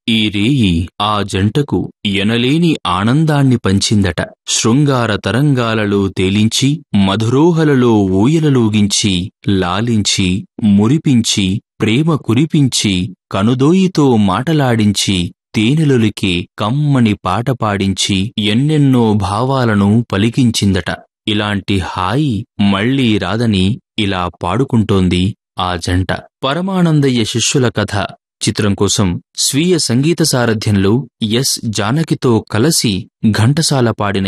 ఈ రేయి ఆ జంటకు ఎనలేని ఆనందాన్ని పంచిందట శృంగార తరంగాలలో తేలించి మధురోహలలో ఊయలలూగించి లాలించి మురిపించి ప్రేమ కురిపించి కనుదోయితో మాటలాడించి తేనెలొలికి కమ్మని పాట పాడించి ఎన్నెన్నో భావాలను పలికించిందట ఇలాంటి హాయి మళ్లీ రాదని ఇలా పాడుకుంటోంది ఆ జంట పరమానందయ్య శిష్యుల కథ చిత్రం కోసం స్వీయ సంగీత సారథ్యంలో ఎస్ జానకితో కలసి ఘంటసాల పాడిన